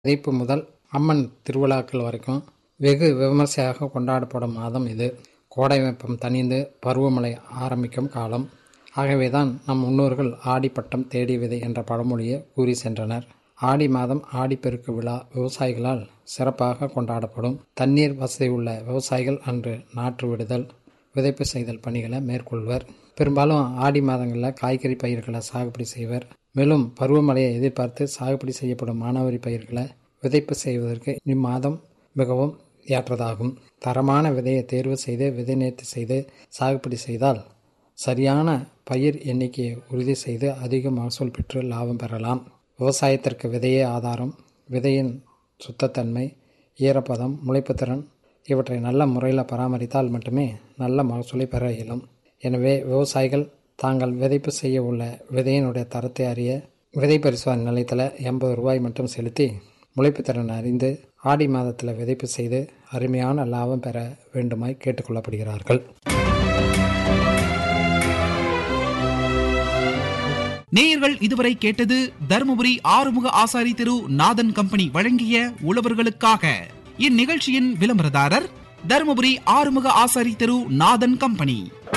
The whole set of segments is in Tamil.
விதைப்பு முதல் அம்மன் திருவிழாக்கள் வரைக்கும் வெகு விமர்சையாக கொண்டாடப்படும் மாதம் இது கோடை வெப்பம் தணிந்து பருவமழை ஆரம்பிக்கும் காலம் ஆகவேதான் நம் முன்னோர்கள் ஆடிப்பட்டம் தேடி விதை என்ற பழமொழியை கூறி சென்றனர் ஆடி மாதம் ஆடிப்பெருக்கு விழா விவசாயிகளால் சிறப்பாக கொண்டாடப்படும் தண்ணீர் வசதி உள்ள விவசாயிகள் அன்று நாற்று விடுதல் விதைப்பு செய்தல் பணிகளை மேற்கொள்வர் பெரும்பாலும் ஆடி மாதங்களில் காய்கறி பயிர்களை சாகுபடி செய்வர் மேலும் பருவமழையை எதிர்பார்த்து சாகுபடி செய்யப்படும் மானாவாரி பயிர்களை விதைப்பு செய்வதற்கு இம்மாதம் மிகவும் ஏற்றதாகும் தரமான விதையை தேர்வு செய்து விதை நேர்த்தி செய்து சாகுபடி செய்தால் சரியான பயிர் எண்ணிக்கையை உறுதி செய்து அதிக மகசூல் பெற்று லாபம் பெறலாம் விவசாயத்திற்கு விதையே ஆதாரம் விதையின் சுத்தத்தன்மை ஈரப்பதம் முளைப்புத்திறன் இவற்றை நல்ல முறையில் பராமரித்தால் மட்டுமே நல்ல மகசூலை பெற இயலும் எனவே விவசாயிகள் தாங்கள் விதைப்பு செய்ய உள்ள விதையினுடைய தரத்தை அறிய விதை பரிசோதனை நிலையத்தில் எண்பது ரூபாய் மட்டும் செலுத்தி முளைப்புத்திறன் அறிந்து ஆடி மாதத்தில் விதைப்பு செய்து அருமையான லாபம் பெற வேண்டுமாய் கேட்டுக்கொள்ளப்படுகிறார்கள் நேயர்கள் இதுவரை கேட்டது தருமபுரி ஆறுமுக ஆசாரி திரு நாதன் கம்பெனி வழங்கிய உழவர்களுக்காக இந்நிகழ்ச்சியின் விளம்பரதாரர் தருமபுரி ஆறுமுக ஆசாரி திரு நாதன் கம்பெனி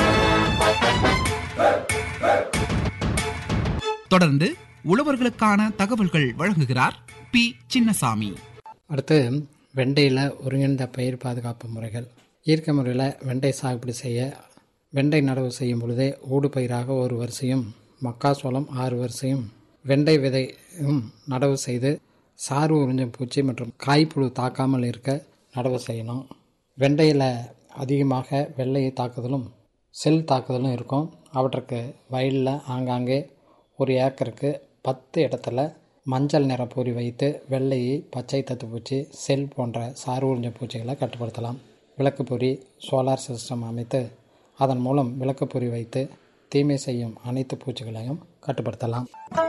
தொடர்ந்து உழவர்களுக்கான தகவல்கள் வழங்குகிறார் பி சின்னசாமி அடுத்து வெண்டையில் ஒருங்கிணைந்த பயிர் பாதுகாப்பு முறைகள் இயற்கை முறையில் வெண்டை சாகுபடி செய்ய வெண்டை நடவு செய்யும் பொழுதே ஊடு பயிராக ஒரு வரிசையும் மக்காசோளம் ஆறு வரிசையும் வெண்டை விதையும் நடவு செய்து சாறு உறிஞ்சும் பூச்சி மற்றும் காய்ப்புழு தாக்காமல் இருக்க நடவு செய்யணும் வெண்டையில் அதிகமாக வெள்ளையை தாக்குதலும் செல் தாக்குதலும் இருக்கும் அவற்றுக்கு வயலில் ஆங்காங்கே ஒரு ஏக்கருக்கு பத்து இடத்துல மஞ்சள் நிற பொறி வைத்து வெள்ளையை பச்சை தத்து பூச்சி செல் போன்ற சாறு உறிஞ்ச பூச்சிகளை கட்டுப்படுத்தலாம் விளக்கு பொறி சோலார் சிஸ்டம் அமைத்து அதன் மூலம் விளக்கு பொறி வைத்து தீமை செய்யும் அனைத்து பூச்சிகளையும் கட்டுப்படுத்தலாம்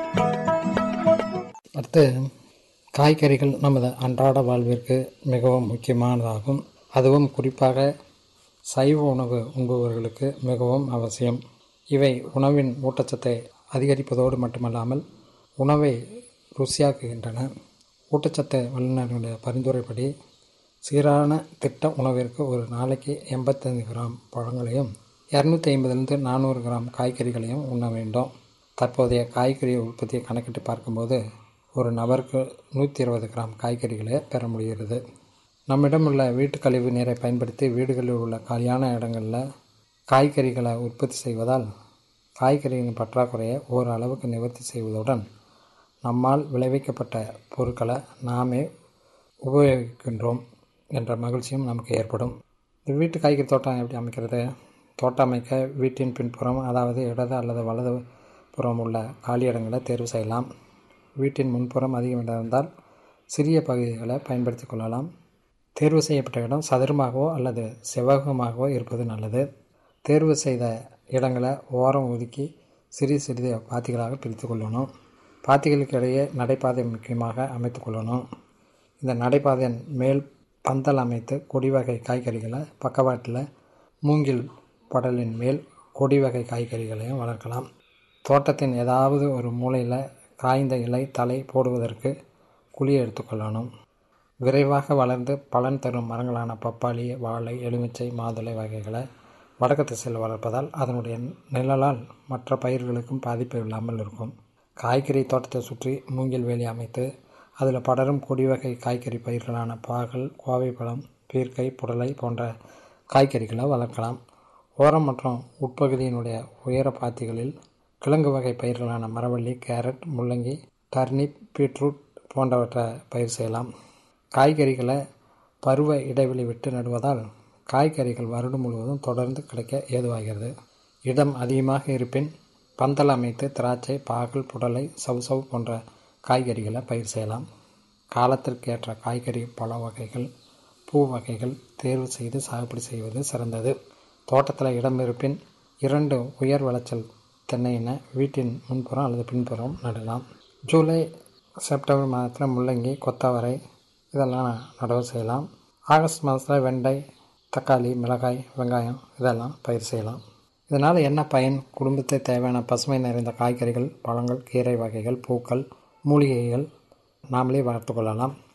அடுத்து காய்கறிகள் நமது அன்றாட வாழ்விற்கு மிகவும் முக்கியமானதாகும் அதுவும் குறிப்பாக சைவ உணவு உண்பவர்களுக்கு மிகவும் அவசியம் இவை உணவின் ஊட்டச்சத்தை அதிகரிப்பதோடு மட்டுமல்லாமல் உணவை ருசியாக்குகின்றன ஊட்டச்சத்து வல்லுநர்களுடைய பரிந்துரைப்படி சீரான திட்ட உணவிற்கு ஒரு நாளைக்கு எண்பத்தைந்து கிராம் பழங்களையும் இரநூத்தி ஐம்பதுலேருந்து நானூறு கிராம் காய்கறிகளையும் உண்ண வேண்டும் தற்போதைய காய்கறி உற்பத்தியை கணக்கிட்டு பார்க்கும்போது ஒரு நபருக்கு நூற்றி இருபது கிராம் காய்கறிகளை பெற முடிகிறது நம்மிடம் உள்ள வீட்டு கழிவு நீரை பயன்படுத்தி வீடுகளில் உள்ள காலியான இடங்களில் காய்கறிகளை உற்பத்தி செய்வதால் காய்கறிகளின் பற்றாக்குறையை ஓரளவுக்கு நிவர்த்தி செய்வதுடன் நம்மால் விளைவிக்கப்பட்ட பொருட்களை நாமே உபயோகிக்கின்றோம் என்ற மகிழ்ச்சியும் நமக்கு ஏற்படும் இந்த வீட்டு காய்கறி தோட்டம் எப்படி அமைக்கிறது தோட்டம் அமைக்க வீட்டின் பின்புறம் அதாவது இடது அல்லது வலது புறம் உள்ள காலி இடங்களை தேர்வு செய்யலாம் வீட்டின் முன்புறம் அதிகம் இடம் இருந்தால் சிறிய பகுதிகளை பயன்படுத்தி கொள்ளலாம் தேர்வு செய்யப்பட்ட இடம் சதுரமாகவோ அல்லது செவ்வகமாகவோ இருப்பது நல்லது தேர்வு செய்த இடங்களை ஓரம் ஒதுக்கி சிறிய சிறிய பாத்திகளாக பிரித்து கொள்ளணும் பாத்திகளுக்கு இடையே நடைபாதை முக்கியமாக அமைத்து கொள்ளணும் இந்த நடைபாதையின் மேல் பந்தல் அமைத்து கொடி வகை காய்கறிகளை பக்கவாட்டில் மூங்கில் படலின் மேல் கொடி வகை காய்கறிகளையும் வளர்க்கலாம் தோட்டத்தின் ஏதாவது ஒரு மூலையில் காய்ந்த இலை தலை போடுவதற்கு குழியை எடுத்துக்கொள்ளணும் விரைவாக வளர்ந்து பலன் தரும் மரங்களான பப்பாளி வாழை எலுமிச்சை மாதுளை வகைகளை வடக்கு திசையில் வளர்ப்பதால் அதனுடைய நிழலால் மற்ற பயிர்களுக்கும் பாதிப்பு இல்லாமல் இருக்கும் காய்கறி தோட்டத்தை சுற்றி மூங்கில் வேலி அமைத்து அதில் படரும் கொடி வகை காய்கறி பயிர்களான பாகல் கோவைப்பழம் பீர்க்கை புடலை போன்ற காய்கறிகளை வளர்க்கலாம் ஓரம் மற்றும் உட்பகுதியினுடைய உயர பாத்திகளில் கிழங்கு வகை பயிர்களான மரவள்ளி கேரட் முள்ளங்கி டர்னிப் பீட்ரூட் போன்றவற்றை பயிர் செய்யலாம் காய்கறிகளை பருவ இடைவெளி விட்டு நடுவதால் காய்கறிகள் வருடம் முழுவதும் தொடர்ந்து கிடைக்க ஏதுவாகிறது இடம் அதிகமாக இருப்பின் பந்தல் அமைத்து திராட்சை பாகல் புடலை சவுசவு போன்ற காய்கறிகளை பயிர் செய்யலாம் காலத்திற்கு ஏற்ற காய்கறி பழ வகைகள் பூ வகைகள் தேர்வு செய்து சாகுபடி செய்வது சிறந்தது தோட்டத்தில் இடம் இருப்பின் இரண்டு உயர் விளைச்சல் தென்னையினை வீட்டின் முன்புறம் அல்லது பின்புறம் நடலாம் ஜூலை செப்டம்பர் மாதத்தில் முள்ளங்கி கொத்தவரை இதெல்லாம் நடவு செய்யலாம் ஆகஸ்ட் மாதத்தில் வெண்டை தக்காளி மிளகாய் வெங்காயம் இதெல்லாம் பயிர் செய்யலாம் இதனால் என்ன பயன் குடும்பத்தை தேவையான பசுமை நிறைந்த காய்கறிகள் பழங்கள் கீரை வகைகள் பூக்கள் மூலிகைகள் நாமளே வளர்த்து கொள்ளலாம்